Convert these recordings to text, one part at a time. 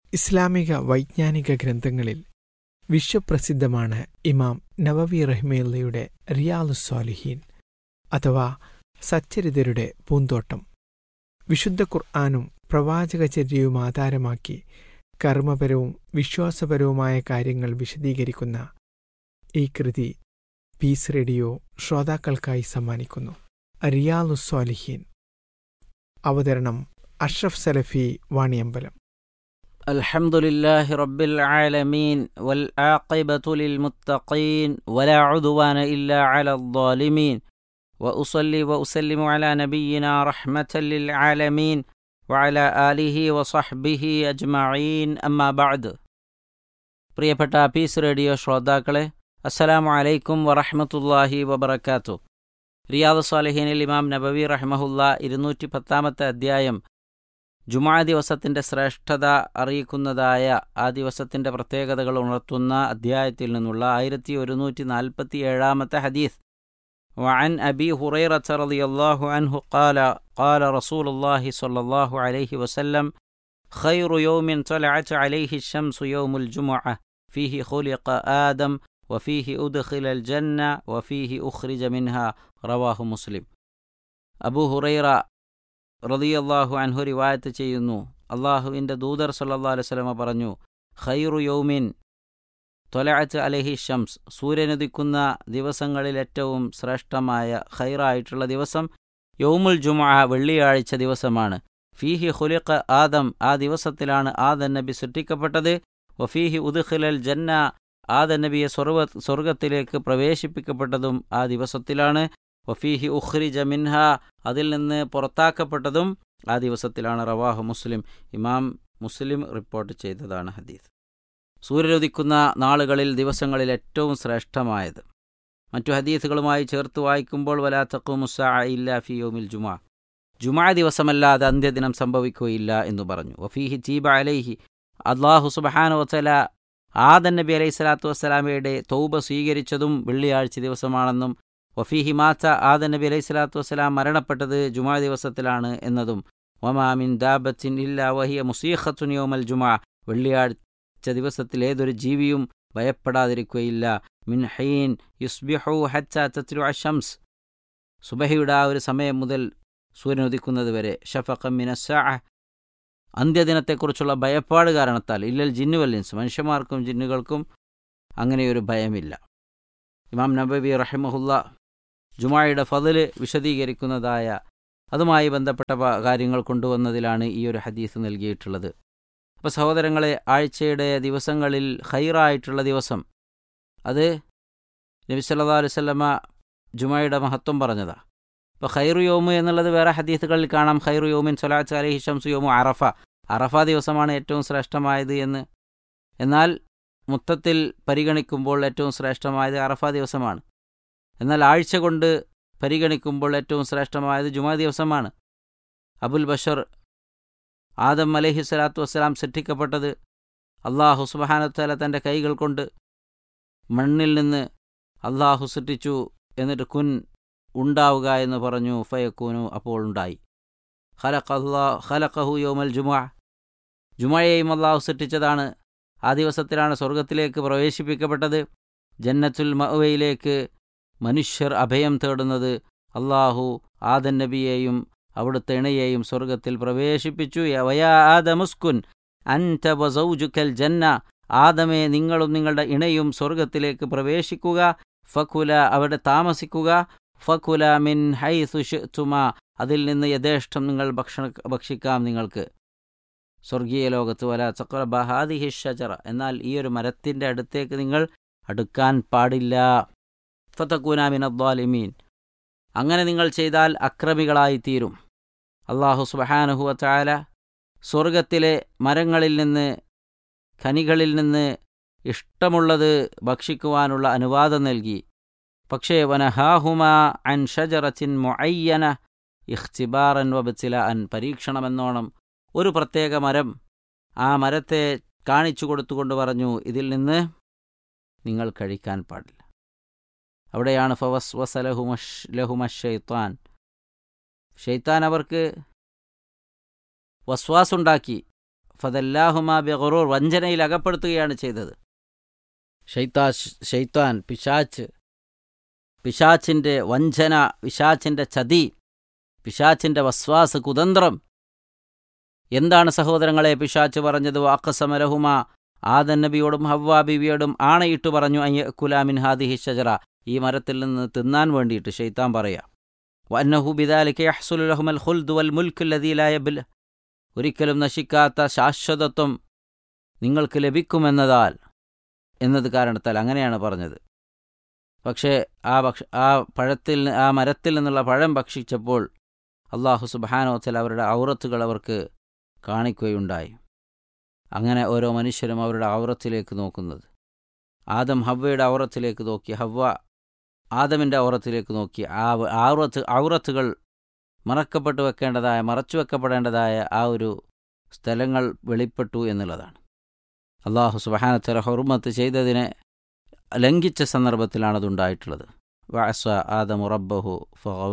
ഇസ്ലാമിക വൈജ്ഞാനിക ഗ്രന്ഥങ്ങളിൽ വിശ്വപ്രസിദ്ധമാണ് ഇമാം നവവി റഹ്മേല്ലയുടെ റിയാലുസ്വാലിഹീൻ അഥവാ സച്ചരിതരുടെ പൂന്തോട്ടം വിശുദ്ധ ഖുർആാനും പ്രവാചകചര്യവും ആധാരമാക്കി കർമ്മപരവും വിശ്വാസപരവുമായ കാര്യങ്ങൾ വിശദീകരിക്കുന്ന ഈ കൃതി പീസ് റേഡിയോ ശ്രോതാക്കൾക്കായി സമ്മാനിക്കുന്നു റിയാലുസ്വാലിഹീൻ അവതരണം അഷ്റഫ് സലഫി വാണിയമ്പലം الحمد لله رب العالمين والعاقبة للمتقين ولا عدوان إلا على الظالمين وأصلي وأسلم على نبينا رحمة للعالمين وعلى آله وصحبه أجمعين أما بعد പ്രിയപ്പെട്ട പീസ് റേഡിയോ ശ്രോതാക്കളെ അസ്സലാമു അലൈക്കും വറഹ്മത്തുള്ളാഹി വബറകാത്തു റിയാദ് സ്വാലിഹീനിൽ ഇമാം നബവി റഹ്മഹുല്ല ഇരുന്നൂറ്റി പത്താമത്തെ അധ്യായം ജുമാ ദിവസത്തിന്റെ ശ്രേഷ്ഠത അറിയിക്കുന്നതായ ആ ദിവസത്തിന്റെ പ്രത്യേകതകൾ ഉണർത്തുന്ന അധ്യായത്തിൽ നിന്നുള്ള ആയിരത്തി ഒരുന്നൂറ്റി നാൽപ്പത്തി ഏഴാമത്തെ ഹദീസ് وعن أبي هريرة رضي الله عنه قال قال رسول الله صلى الله عليه وسلم خير يوم طلعت عليه الشمس يوم الجمعة فيه خلق آدم وفيه أدخل الجنة وفيه أخرج منها رواه مسلم أبو هريرة റളിയല്ലാഹു അൻഹു റിവായത്ത് ചെയ്യുന്നു അള്ളാഹുവിൻ്റെ ദൂതർ സല്ലല്ലാഹു അലൈഹി വസല്ലമ പറഞ്ഞു ഖൈറു യൗമിൻ തൊലഅത്ത് അലഹി ഷംസ് സൂര്യനുദിക്കുന്ന ദിവസങ്ങളിൽ ഏറ്റവും ശ്രേഷ്ഠമായ ഖൈറായിട്ടുള്ള ദിവസം യൗമുൽ ജുമുഅ വെള്ളിയാഴ്ച ദിവസമാണ് ഫീഹി ഖുലിഖ ആദം ആ ദിവസത്തിലാണ് ആദം നബി സൃഷ്ടിക്കപ്പെട്ടത് വഫീഹി ഉദ്ഖിലൽ ജന്ന ആദം നബിയെ സ്വർവ സ്വർഗത്തിലേക്ക് പ്രവേശിപ്പിക്കപ്പെട്ടതും ആ ദിവസത്തിലാണ് വഫീഹി ഉഖ്രിജ മിൻഹ അതിൽ നിന്ന് പുറത്താക്കപ്പെട്ടതും ആ ദിവസത്തിലാണ് റവാഹു മുസ്ലിം ഇമാം മുസ്ലിം റിപ്പോർട്ട് ചെയ്തതാണ് ഹദീസ് സൂര്യനുദിക്കുന്ന നാളുകളിൽ ദിവസങ്ങളിൽ ഏറ്റവും ശ്രേഷ്ഠമായത് മറ്റു ഹദീസുകളുമായി ചേർത്ത് വായിക്കുമ്പോൾ വലാ തക്കുമുസാ ഇല്ല ഫിയോമിൽ ജുമാ ജുമാ ദിവസമല്ലാതെ അന്ത്യദിനം സംഭവിക്കുകയില്ല എന്ന് പറഞ്ഞു വഫീഹി ചീബ അലൈഹി അള്ളാഹു സുബഹാനു വസല ആദൻ നബി അലൈഹി സ്വലാത്തു വസ്സലാമയുടെ തൗബ സ്വീകരിച്ചതും വെള്ളിയാഴ്ച ദിവസമാണെന്നും വഫീഹി മാത്ത ആദ നബി അലൈഹി സ്വലാത്തു വസ്സലാം മരണപ്പെട്ടത് ജുമാ ദിവസത്തിലാണ് എന്നതും വമാമിൻ ദാബത്തിൻ ഇല്ല വഹിയ മുസീഖത്തുൻ യോമൽ ജുമാ വെള്ളിയാഴ്ച ദിവസത്തിൽ ഏതൊരു ജീവിയും ഭയപ്പെടാതിരിക്കുകയില്ല മിൻ ഹൈൻ യുസ്ബിഹു ഹച്ച തത്രു അഷംസ് സുബഹിയുടെ ആ ഒരു സമയം മുതൽ സൂര്യൻ ഉദിക്കുന്നത് വരെ ഷഫഖം മിനസ്സാ അന്ത്യദിനത്തെക്കുറിച്ചുള്ള ഭയപ്പാട് കാരണത്താൽ ഇല്ലൽ ജിന്നുവല്ലിൻസ് മനുഷ്യന്മാർക്കും ജിന്നുകൾക്കും അങ്ങനെയൊരു ഭയമില്ല ഇമാം നബബി റഹിമഹുല്ല ജുമായുടെ ഫതില് വിശദീകരിക്കുന്നതായ അതുമായി ബന്ധപ്പെട്ട കാര്യങ്ങൾ കൊണ്ടുവന്നതിലാണ് ഈ ഒരു ഹദീസ് നൽകിയിട്ടുള്ളത് അപ്പോൾ സഹോദരങ്ങളെ ആഴ്ചയുടെ ദിവസങ്ങളിൽ ഹൈറായിട്ടുള്ള ദിവസം അത് നബി സല്ലാ അലുസല്ലമ്മ ജുമായുടെ മഹത്വം പറഞ്ഞതാ ഇപ്പോൾ ഖൈറു യോമു എന്നുള്ളത് വേറെ ഹദീസുകളിൽ കാണാം ഖൈറു യോമിൻ സൊലാത്ത് അലഹി ഷംസു യോമു അറഫ അറഫ ദിവസമാണ് ഏറ്റവും ശ്രേഷ്ഠമായത് എന്ന് എന്നാൽ മൊത്തത്തിൽ പരിഗണിക്കുമ്പോൾ ഏറ്റവും ശ്രേഷ്ഠമായത് അറഫ ദിവസമാണ് എന്നാൽ ആഴ്ച കൊണ്ട് പരിഗണിക്കുമ്പോൾ ഏറ്റവും ശ്രേഷ്ഠമായത് ജുമാ ദിവസമാണ് അബുൽ ബഷർ ആദം അലഹി സ്വലാത്തു വസ്സലാം സൃഷ്ടിക്കപ്പെട്ടത് അള്ളാഹു സുബാനത്തല തൻ്റെ കൈകൾ കൊണ്ട് മണ്ണിൽ നിന്ന് അള്ളാഹു സൃഷ്ടിച്ചു എന്നിട്ട് കുൻ ഉണ്ടാവുക എന്ന് പറഞ്ഞു ഫയക്കൂനു അപ്പോൾ ഉണ്ടായി ഖലഖ് അള്ളാ ഖലഖഹു യോമൽ ജുമാ ജുമയെയും അള്ളാഹു സൃഷ്ടിച്ചതാണ് ആ ദിവസത്തിലാണ് സ്വർഗത്തിലേക്ക് പ്രവേശിപ്പിക്കപ്പെട്ടത് ജന്നത്തുൽ മഅവയിലേക്ക് മനുഷ്യർ അഭയം തേടുന്നത് അള്ളാഹു ആദൻ നബിയെയും അവിടുത്തെ ഇണയെയും സ്വർഗത്തിൽ പ്രവേശിപ്പിച്ചു യവയാ ആദമുസ്കുൻ അൻത വസൗജുക്കൽ ജന്ന ആദമെ നിങ്ങളും നിങ്ങളുടെ ഇണയും സ്വർഗത്തിലേക്ക് പ്രവേശിക്കുക ഫക്കുല അവിടെ താമസിക്കുക ഫക്കുല മിൻ ഹൈ സുഷുമ അതിൽ നിന്ന് യഥേഷ്ടം നിങ്ങൾ ഭക്ഷണ ഭക്ഷിക്കാം നിങ്ങൾക്ക് സ്വർഗീയ ലോകത്ത് വല ചക്ര ബഹാദിഹി ഷജറ എന്നാൽ ഈ ഒരു മരത്തിൻ്റെ അടുത്തേക്ക് നിങ്ങൾ അടുക്കാൻ പാടില്ല ഫതക്കൂനാമിൻ അദ്വാലിമീൻ അങ്ങനെ നിങ്ങൾ ചെയ്താൽ അക്രമികളായി തീരും അള്ളാഹു സുബഹാനുഹുവ ചാല സ്വർഗത്തിലെ മരങ്ങളിൽ നിന്ന് ഖനികളിൽ നിന്ന് ഇഷ്ടമുള്ളത് ഭക്ഷിക്കുവാനുള്ള അനുവാദം നൽകി പക്ഷേ വനഹാഹുമ അൻ ഷജറച്ചിൻ മൊയ്യന ഇഖ്തിബാറൻ വബച്ചില അൻ പരീക്ഷണമെന്നോണം ഒരു പ്രത്യേക മരം ആ മരത്തെ കാണിച്ചു കൊടുത്തുകൊണ്ട് പറഞ്ഞു ഇതിൽ നിന്ന് നിങ്ങൾ കഴിക്കാൻ പാടില്ല അവിടെയാണ് ഫവസ് വസലഹുമഷ് ലഹുമഷ് ഷെയ്ത്താൻ ഷെയ്ത്താൻ അവർക്ക് വസ്വാസുണ്ടാക്കി ഫതല്ലാഹുമാ ബിഗറൂർ വഞ്ചനയിൽ അകപ്പെടുത്തുകയാണ് ചെയ്തത് ഷെയ്ത്താ ഷെയ്ത്താൻ പിശാച്ച് പിശാച്ചിൻ്റെ വഞ്ചന പിശാച്ചിൻ്റെ ചതി പിശാച്ചിൻ്റെ വസ്വാസ് കുതന്ത്രം എന്താണ് സഹോദരങ്ങളെ പിശാച്ച് പറഞ്ഞത് വാക്കസമരഹുമ ആദൻ നബിയോടും ഹവ്വാ ബിവിയോടും ആണയിട്ട് പറഞ്ഞു അയ്യ കുലാമിൻ ഹാദിഹി ഷജറ ഈ മരത്തിൽ നിന്ന് തിന്നാൻ വേണ്ടിയിട്ട് ഷെയ്ത്താൻ പറയാം വന്നഹു ബിദാലിക്ക് യഹ്സുലുലഹുമൽ ഖുൽദ് വൽ മുൽക്കുല്ലദീലായ ബിൽ ഒരിക്കലും നശിക്കാത്ത ശാശ്വതത്വം നിങ്ങൾക്ക് ലഭിക്കുമെന്നതാൽ എന്നത് കാരണത്താൽ അങ്ങനെയാണ് പറഞ്ഞത് പക്ഷേ ആ ഭക്ഷ ആ പഴത്തിൽ ആ മരത്തിൽ നിന്നുള്ള പഴം ഭക്ഷിച്ചപ്പോൾ അള്ളാഹു സുബാനോത്തൽ അവരുടെ ഔറത്തുകൾ അവർക്ക് കാണിക്കുകയുണ്ടായി അങ്ങനെ ഓരോ മനുഷ്യരും അവരുടെ ഔറത്തിലേക്ക് നോക്കുന്നത് ആദം ഹവ്വയുടെ ഔറത്തിലേക്ക് നോക്കി ഹവ്വ ആദമിൻ്റെ ഔറത്തിലേക്ക് നോക്കി ആ ഔറത്ത് ഔറത്തുകൾ മറക്കപ്പെട്ടു വെക്കേണ്ടതായ മറച്ചു വെക്കപ്പെടേണ്ടതായ ആ ഒരു സ്ഥലങ്ങൾ വെളിപ്പെട്ടു എന്നുള്ളതാണ് അള്ളാഹു സുബഹാനത്തല ഹുർമത്ത് ചെയ്തതിനെ ലംഘിച്ച സന്ദർഭത്തിലാണ് അതുണ്ടായിട്ടുള്ളത് വാസ ആദം റബ്ബഹു ഫവ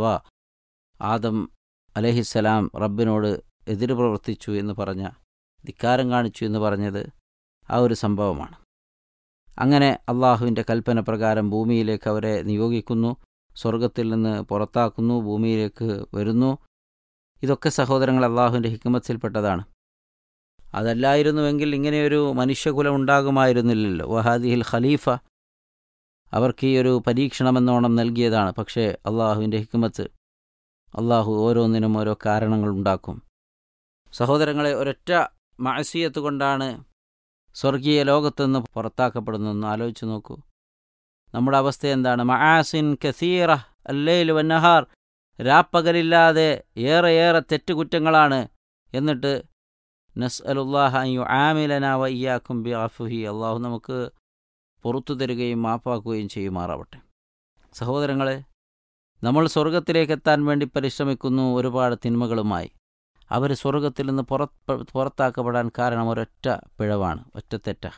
ആദം അലഹിസ്സലാം റബ്ബിനോട് എതിര് പ്രവർത്തിച്ചു എന്ന് പറഞ്ഞ ധിക്കാരം കാണിച്ചു എന്ന് പറഞ്ഞത് ആ ഒരു സംഭവമാണ് അങ്ങനെ അള്ളാഹുവിൻ്റെ കൽപ്പന പ്രകാരം ഭൂമിയിലേക്ക് അവരെ നിയോഗിക്കുന്നു സ്വർഗത്തിൽ നിന്ന് പുറത്താക്കുന്നു ഭൂമിയിലേക്ക് വരുന്നു ഇതൊക്കെ സഹോദരങ്ങൾ അള്ളാഹുവിൻ്റെ ഹിക്കുമത്തിൽപ്പെട്ടതാണ് അതല്ലായിരുന്നുവെങ്കിൽ ഇങ്ങനെയൊരു മനുഷ്യകുലം ഉണ്ടാകുമായിരുന്നില്ലല്ലോ വഹാദിഹിൽ ഖലീഫ അവർക്ക് ഈ ഒരു പരീക്ഷണമെന്നോണം നൽകിയതാണ് പക്ഷേ അള്ളാഹുവിൻ്റെ ഹിക്കുമത്ത് അള്ളാഹു ഓരോന്നിനും ഓരോ കാരണങ്ങൾ ഉണ്ടാക്കും സഹോദരങ്ങളെ ഒരൊറ്റ മാസിയത്ത് കൊണ്ടാണ് സ്വർഗീയ ലോകത്തുനിന്ന് പുറത്താക്കപ്പെടുന്നതെന്ന് ആലോചിച്ച് നോക്കൂ നമ്മുടെ അവസ്ഥ എന്താണ് മഹാസിൻ കസീറ അല്ലേലു വന്നഹാർ രാപ്പകലില്ലാതെ ഏറെ ഏറെ തെറ്റുകുറ്റങ്ങളാണ് എന്നിട്ട് നസ് അലുല്ലാഹു ആമിലന വയ്യാക്കും ബി അഫുഹി അള്ളാഹു നമുക്ക് പുറത്തു തരികയും മാപ്പാക്കുകയും ചെയ്യുമാറാവട്ടെ സഹോദരങ്ങളെ നമ്മൾ സ്വർഗത്തിലേക്ക് എത്താൻ വേണ്ടി പരിശ്രമിക്കുന്നു ഒരുപാട് തിന്മകളുമായി അവർ സ്വർഗത്തിൽ നിന്ന് പുറത്ത് പുറത്താക്കപ്പെടാൻ കാരണം ഒരൊറ്റ പിഴവാണ് ഒറ്റ തെറ്റ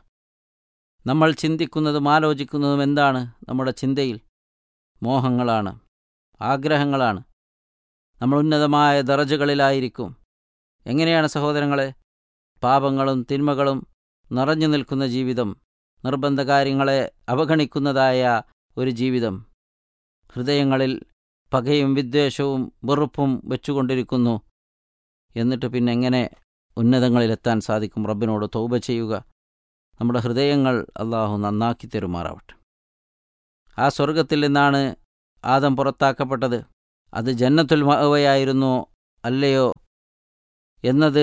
നമ്മൾ ചിന്തിക്കുന്നതും ആലോചിക്കുന്നതും എന്താണ് നമ്മുടെ ചിന്തയിൽ മോഹങ്ങളാണ് ആഗ്രഹങ്ങളാണ് നമ്മൾ ഉന്നതമായ ദറജകളിലായിരിക്കും എങ്ങനെയാണ് സഹോദരങ്ങളെ പാപങ്ങളും തിന്മകളും നിറഞ്ഞു നിൽക്കുന്ന ജീവിതം നിർബന്ധ കാര്യങ്ങളെ അവഗണിക്കുന്നതായ ഒരു ജീവിതം ഹൃദയങ്ങളിൽ പകയും വിദ്വേഷവും വെറുപ്പും വെച്ചുകൊണ്ടിരിക്കുന്നു എന്നിട്ട് പിന്നെ എങ്ങനെ ഉന്നതങ്ങളിലെത്താൻ സാധിക്കും റബ്ബിനോട് തൗബ ചെയ്യുക നമ്മുടെ ഹൃദയങ്ങൾ അള്ളാഹു നന്നാക്കി തരുമാറാവട്ടെ ആ സ്വർഗത്തിൽ നിന്നാണ് ആദം പുറത്താക്കപ്പെട്ടത് അത് ജന്നത്തുൽ മഅവയായിരുന്നോ അല്ലയോ എന്നത്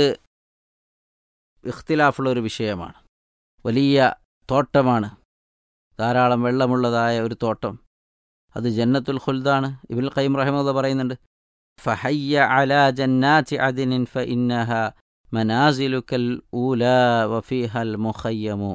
ഇഖ്തിലാഫുള്ള ഒരു വിഷയമാണ് വലിയ തോട്ടമാണ് ധാരാളം വെള്ളമുള്ളതായ ഒരു തോട്ടം അത് ജന്നത്തുൽ ഖുൽദാണ് ഇബിൽ ഖൈം റഹിമുള്ള പറയുന്നുണ്ട് ഫഹയ്യ അലാ ജന്നാത്തി അദിനിൻ ഫഇന്നഹ മനാസിലുക്കൽ ഊല വഫീഹൽ മുഖയ്യമു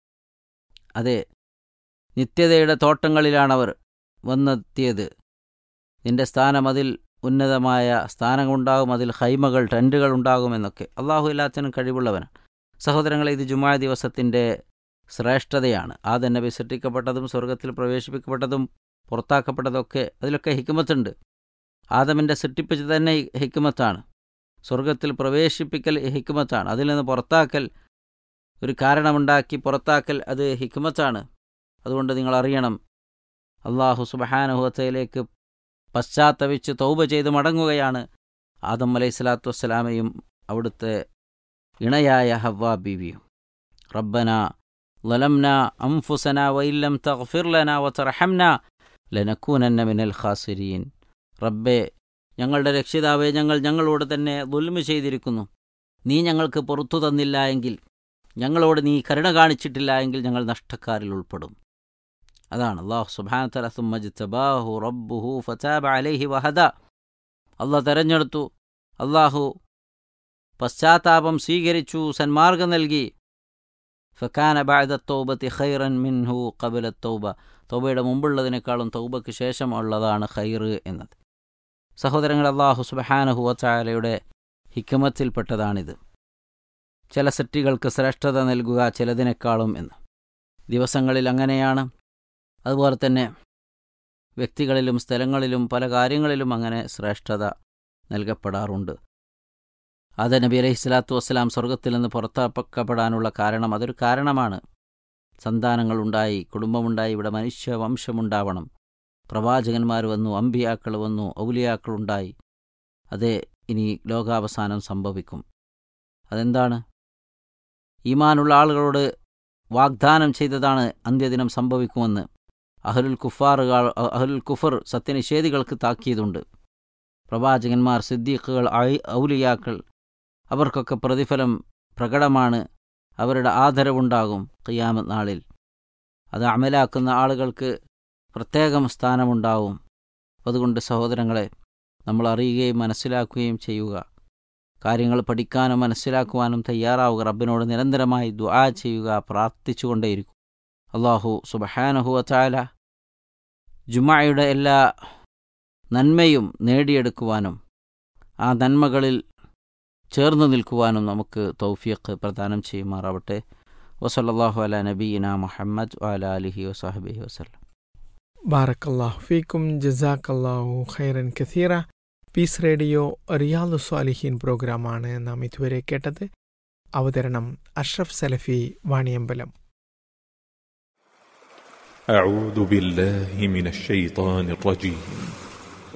അതെ നിത്യതയുടെ തോട്ടങ്ങളിലാണവർ വന്നെത്തിയത് നിന്റെ സ്ഥാനം അതിൽ ഉന്നതമായ സ്ഥാനങ്ങളുണ്ടാകും അതിൽ ഹൈമകൾ ടെൻറ്റുകൾ ഉണ്ടാകുമെന്നൊക്കെ അള്ളാഹു എല്ലാത്തിനും കഴിവുള്ളവനാണ് സഹോദരങ്ങളെ ഇത് ജുമാ ദിവസത്തിൻ്റെ ശ്രേഷ്ഠതയാണ് ആദൻ നബി സൃഷ്ടിക്കപ്പെട്ടതും സ്വർഗത്തിൽ പ്രവേശിപ്പിക്കപ്പെട്ടതും പുറത്താക്കപ്പെട്ടതൊക്കെ അതിലൊക്കെ ഹിക്കുമത്തുണ്ട് ആദമിൻ്റെ സൃഷ്ടിപ്പിച്ച് തന്നെ ഹിക്കുമത്താണ് സ്വർഗത്തിൽ പ്രവേശിപ്പിക്കൽ ഹിക്കുമത്താണ് അതിൽ നിന്ന് പുറത്താക്കൽ ഒരു കാരണമുണ്ടാക്കി പുറത്താക്കൽ അത് ഹിക്കുമത്താണ് അതുകൊണ്ട് നിങ്ങൾ അറിയണം അള്ളാഹു സുബഹാനുഹത്തയിലേക്ക് പശ്ചാത്തപിച്ച് തൗബ ചെയ്ത് മടങ്ങുകയാണ് ആദം അലൈഹി സ്വലാത്തു വസ്സലാമയും അവിടുത്തെ ഇണയായ ഹവ്വാ ബീവിയും റബ്ബന ലലംന അംഫുസന വൈല്ലം തഗ്ഫിർലന വതർഹംന ലനക്കൂനന്ന മിനൽ ഖാസിരീൻ റബ്ബെ ഞങ്ങളുടെ രക്ഷിതാവെ ഞങ്ങൾ ഞങ്ങളോട് തന്നെ ദുൽമ ചെയ്തിരിക്കുന്നു നീ ഞങ്ങൾക്ക് പുറത്തു തന്നില്ല എങ്കിൽ ഞങ്ങളോട് നീ കരുണ കാണിച്ചിട്ടില്ല എങ്കിൽ ഞങ്ങൾ നഷ്ടക്കാരിൽ ഉൾപ്പെടും അതാണ് അള്ളാഹു സുബാന സുമ്മജിത്തബാഹു റബ്ബുഹു ഫതാബ അലൈഹി വഹദ അള്ളാഹ് തെരഞ്ഞെടുത്തു അള്ളാഹു പശ്ചാത്താപം സ്വീകരിച്ചു സന്മാർഗം നൽകി ഫക്കാന ബാദ തൗബത്തി ഖൈറൻ മിൻഹു കബില തൗബ തൗബയുടെ മുമ്പുള്ളതിനേക്കാളും തൗബയ്ക്ക് ശേഷമുള്ളതാണ് ഖൈർ എന്നത് സഹോദരങ്ങൾ അള്ളാഹു സുബഹാനഹുവച്ചാലയുടെ ഹിക്കമത്തിൽപ്പെട്ടതാണിത് ചില സൃഷ്ടികൾക്ക് ശ്രേഷ്ഠത നൽകുക ചിലതിനേക്കാളും എന്ന് ദിവസങ്ങളിൽ അങ്ങനെയാണ് അതുപോലെ തന്നെ വ്യക്തികളിലും സ്ഥലങ്ങളിലും പല കാര്യങ്ങളിലും അങ്ങനെ ശ്രേഷ്ഠത നൽകപ്പെടാറുണ്ട് ആദ നബി അലൈഹി സ്വലാത്തു വസ്സലാം സ്വർഗത്തിൽ നിന്ന് പുറത്താക്കപ്പെടാനുള്ള കാരണം അതൊരു കാരണമാണ് സന്താനങ്ങളുണ്ടായി കുടുംബമുണ്ടായി ഇവിടെ മനുഷ്യ വംശമുണ്ടാവണം പ്രവാചകന്മാർ വന്നു അമ്പിയാക്കൾ വന്നു ഔലിയാക്കളുണ്ടായി അതെ ഇനി ലോകാവസാനം സംഭവിക്കും അതെന്താണ് ഈമാനുള്ള ആളുകളോട് വാഗ്ദാനം ചെയ്തതാണ് അന്ത്യദിനം സംഭവിക്കുമെന്ന് അഹലുൽ കുഫാറുകൾ അഹലുൽ കുഫർ സത്യനിഷേധികൾക്ക് താക്കിയതുണ്ട് പ്രവാചകന്മാർ സിദ്ദീഖുകൾ ഔലിയാക്കൾ അവർക്കൊക്കെ പ്രതിഫലം പ്രകടമാണ് അവരുടെ ആദരവുണ്ടാകും ഖിയാമത്ത് നാളിൽ അത് അമലാക്കുന്ന ആളുകൾക്ക് പ്രത്യേകം സ്ഥാനമുണ്ടാവും അതുകൊണ്ട് സഹോദരങ്ങളെ നമ്മൾ അറിയുകയും മനസ്സിലാക്കുകയും ചെയ്യുക കാര്യങ്ങൾ പഠിക്കാനും മനസ്സിലാക്കുവാനും തയ്യാറാവുക റബ്ബിനോട് നിരന്തരമായി ദുആ ചെയ്യുക പ്രാർത്ഥിച്ചുകൊണ്ടേയിരിക്കും അള്ളാഹു സുബഹാനഹുവ ചാല ജുമായുടെ എല്ലാ നന്മയും നേടിയെടുക്കുവാനും ആ നന്മകളിൽ ചേർന്ന് നിൽക്കുവാനും നമുക്ക് തൗഫീഖ് പ്രദാനം ചെയ്യുമാറാവട്ടെ വസല്ലാഹു അല നബീന മുഹമ്മദ് വാല അലിഹി വസാഹബി വസ്ലം ബാറക്കല്ലാഹു ഫീക്കും ജസാക്കല്ലാഹു ഖൈറൻ കസീറ പീസ് റേഡിയോ റിയാദു സ്വാലിഹീൻ പ്രോഗ്രാമാണ് നാം ഇതുവരെ കേട്ടത് അവതരണം അഷ്റഫ് സലഫി വാണിയമ്പലം أعوذ بالله من الشيطان الرجيم